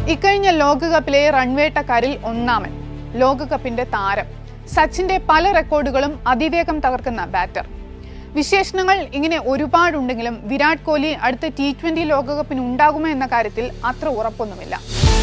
ഇക്കഴിഞ്ഞ ലോകകപ്പിലെ റൺവേട്ടക്കാരിൽ ഒന്നാമൻ ലോകകപ്പിന്റെ താരം സച്ചിന്റെ പല റെക്കോർഡുകളും അതിവേഗം തകർക്കുന്ന ബാറ്റർ വിശേഷണങ്ങൾ ഇങ്ങനെ ഒരുപാടുണ്ടെങ്കിലും വിരാട് കോഹ്ലി അടുത്ത ടി ട്വന്റി ലോകകപ്പിന് ഉണ്ടാകുമോ എന്ന കാര്യത്തിൽ അത്ര ഉറപ്പൊന്നുമില്ല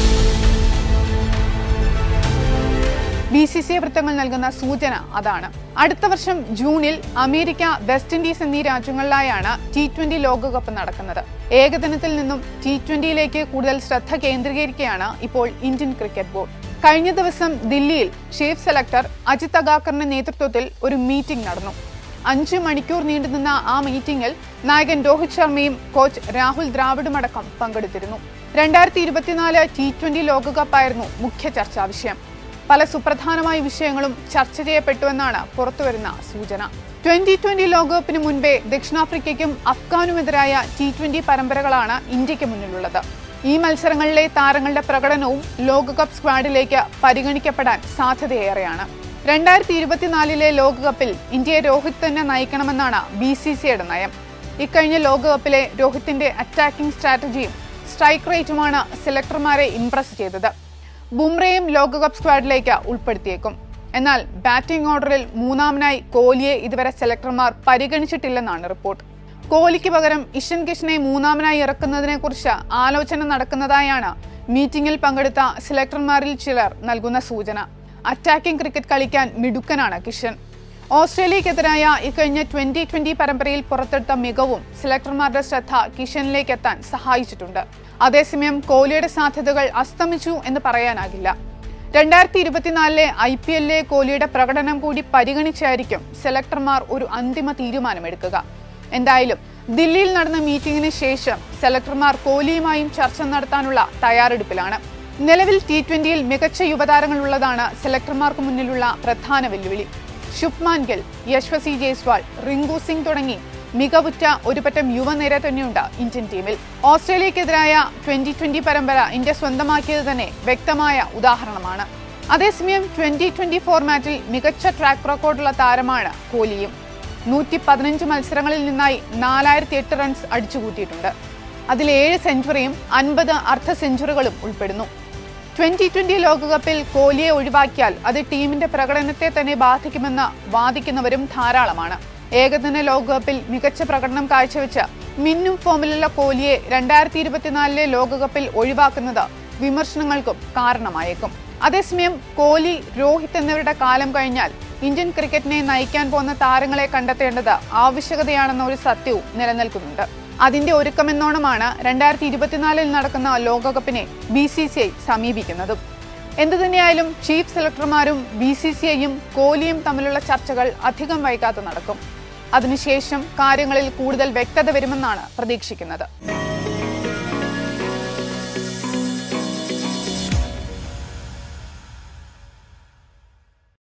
ബി സി സി വൃത്തങ്ങൾ നൽകുന്ന സൂചന അതാണ് അടുത്ത വർഷം ജൂണിൽ അമേരിക്ക വെസ്റ്റ് ഇൻഡീസ് എന്നീ രാജ്യങ്ങളിലായാണ് ടി ട്വന്റി ലോകകപ്പ് നടക്കുന്നത് ഏകദിനത്തിൽ നിന്നും ടി ട്വന്റിയിലേക്ക് കൂടുതൽ ശ്രദ്ധ കേന്ദ്രീകരിക്കുകയാണ് ഇപ്പോൾ ഇന്ത്യൻ ക്രിക്കറ്റ് ബോർഡ് കഴിഞ്ഞ ദിവസം ദില്ലിയിൽ ചീഫ് സെലക്ടർ അജിത് അഗാക്കറിന്റെ നേതൃത്വത്തിൽ ഒരു മീറ്റിംഗ് നടന്നു അഞ്ച് മണിക്കൂർ നീണ്ടുനിന്ന ആ മീറ്റിംഗിൽ നായകൻ രോഹിത് ശർമ്മയും കോച്ച് രാഹുൽ ദ്രാവിഡും അടക്കം പങ്കെടുത്തിരുന്നു രണ്ടായിരത്തി ഇരുപത്തിനാല് ടി ട്വന്റി ലോകകപ്പായിരുന്നു മുഖ്യ ചർച്ചാ വിഷയം പല സുപ്രധാനമായ വിഷയങ്ങളും ചർച്ച ചെയ്യപ്പെട്ടുവെന്നാണ് പുറത്തുവരുന്ന സൂചന ട്വന്റി ട്വന്റി ലോകകപ്പിന് മുൻപേ ദക്ഷിണാഫ്രിക്കയ്ക്കും അഫ്ഗാനുമെതിരായ ടി ട്വന്റി പരമ്പരകളാണ് ഇന്ത്യക്ക് മുന്നിലുള്ളത് ഈ മത്സരങ്ങളിലെ താരങ്ങളുടെ പ്രകടനവും ലോകകപ്പ് സ്ക്വാഡിലേക്ക് പരിഗണിക്കപ്പെടാൻ സാധ്യതയേറെയാണ് രണ്ടായിരത്തി ഇരുപത്തിനാലിലെ ലോകകപ്പിൽ ഇന്ത്യയെ രോഹിത് തന്നെ നയിക്കണമെന്നാണ് ബി സി സിയുടെ നയം ഇക്കഴിഞ്ഞ ലോകകപ്പിലെ രോഹിത്തിന്റെ അറ്റാക്കിംഗ് സ്ട്രാറ്റജിയും സ്ട്രൈക്ക് റേറ്റുമാണ് സെലക്ടർമാരെ ഇംപ്രസ് ചെയ്തത് ബുംറയും ലോകകപ്പ് സ്ക്വാഡിലേക്ക് ഉൾപ്പെടുത്തിയേക്കും എന്നാൽ ബാറ്റിംഗ് ഓർഡറിൽ മൂന്നാമനായി കോഹ്ലിയെ ഇതുവരെ സെലക്ടർമാർ പരിഗണിച്ചിട്ടില്ലെന്നാണ് റിപ്പോർട്ട് കോഹ്ലിക്ക് പകരം ഇഷൻ കിഷനെ മൂന്നാമനായി ഇറക്കുന്നതിനെക്കുറിച്ച് ആലോചന നടക്കുന്നതായാണ് മീറ്റിംഗിൽ പങ്കെടുത്ത സെലക്ടർമാരിൽ ചിലർ നൽകുന്ന സൂചന അറ്റാക്കിംഗ് ക്രിക്കറ്റ് കളിക്കാൻ മിടുക്കനാണ് കിഷൻ ഓസ്ട്രേലിയക്കെതിരായ ഇക്കഴിഞ്ഞ ട്വന്റി ട്വന്റി പരമ്പരയിൽ പുറത്തെടുത്ത മികവും സെലക്ടർമാരുടെ ശ്രദ്ധ കിഷനിലേക്ക് എത്താൻ സഹായിച്ചിട്ടുണ്ട് അതേസമയം കോഹ്ലിയുടെ സാധ്യതകൾ അസ്തമിച്ചു എന്ന് പറയാനാകില്ല രണ്ടായിരത്തി ഇരുപത്തിനാലിലെ ഐ പി എല്ലിലെ കോഹ്ലിയുടെ പ്രകടനം കൂടി പരിഗണിച്ചായിരിക്കും സെലക്ടർമാർ ഒരു അന്തിമ തീരുമാനമെടുക്കുക എന്തായാലും ദില്ലിയിൽ നടന്ന മീറ്റിംഗിന് ശേഷം സെലക്ടർമാർ കോഹ്ലിയുമായും ചർച്ച നടത്താനുള്ള തയ്യാറെടുപ്പിലാണ് നിലവിൽ ടി ട്വന്റിയിൽ മികച്ച യുവതാരങ്ങളുള്ളതാണ് സെലക്ടർമാർക്ക് മുന്നിലുള്ള പ്രധാന വെല്ലുവിളി ശുഭ്മാൻ ഗിൽ യശ്വസി ജയ്സ്വാൾ റിങ്കു സിംഗ് തുടങ്ങി മികവുറ്റ ഒരുപറ്റം യുവനിര തന്നെയുണ്ട് ഇന്ത്യൻ ടീമിൽ ഓസ്ട്രേലിയക്കെതിരായ ട്വന്റി ട്വന്റി പരമ്പര ഇന്ത്യ സ്വന്തമാക്കിയത് തന്നെ വ്യക്തമായ ഉദാഹരണമാണ് അതേസമയം ട്വന്റി ട്വന്റി ഫോർമാറ്റിൽ മികച്ച ട്രാക്ക് റെക്കോർഡുള്ള താരമാണ് കോഹ്ലിയും നൂറ്റി പതിനഞ്ച് മത്സരങ്ങളിൽ നിന്നായി നാലായിരത്തി എട്ട് റൺസ് അടിച്ചുകൂട്ടിയിട്ടുണ്ട് അതിൽ ഏഴ് സെഞ്ചുറിയും അൻപത് അർദ്ധ സെഞ്ചുറികളും ഉൾപ്പെടുന്നു ട്വന്റി ട്വന്റി ലോകകപ്പിൽ കോഹ്ലിയെ ഒഴിവാക്കിയാൽ അത് ടീമിന്റെ പ്രകടനത്തെ തന്നെ ബാധിക്കുമെന്ന് വാദിക്കുന്നവരും ധാരാളമാണ് ഏകദിന ലോകകപ്പിൽ മികച്ച പ്രകടനം കാഴ്ചവെച്ച് മിന്നും ഫോമിലുള്ള കോഹ്ലിയെ രണ്ടായിരത്തി ഇരുപത്തിനാലിലെ ലോകകപ്പിൽ ഒഴിവാക്കുന്നത് വിമർശനങ്ങൾക്കും കാരണമായേക്കും അതേസമയം കോഹ്ലി രോഹിത് എന്നിവരുടെ കാലം കഴിഞ്ഞാൽ ഇന്ത്യൻ ക്രിക്കറ്റിനെ നയിക്കാൻ പോകുന്ന താരങ്ങളെ കണ്ടെത്തേണ്ടത് ആവശ്യകതയാണെന്ന ഒരു സത്യവും നിലനിൽക്കുന്നുണ്ട് അതിന്റെ ഒരുക്കമെന്നോണമാണ് രണ്ടായിരത്തി ഇരുപത്തിനാലിൽ നടക്കുന്ന ലോകകപ്പിനെ ബി സി സി ഐ സമീപിക്കുന്നതും എന്തുതന്നെയായാലും ചീഫ് സെലക്ടർമാരും ബി സി സി ഐയും കോഹ്ലിയും തമ്മിലുള്ള ചർച്ചകൾ അധികം വൈകാതെ നടക്കും അതിനുശേഷം കാര്യങ്ങളിൽ കൂടുതൽ വ്യക്തത വരുമെന്നാണ് പ്രതീക്ഷിക്കുന്നത്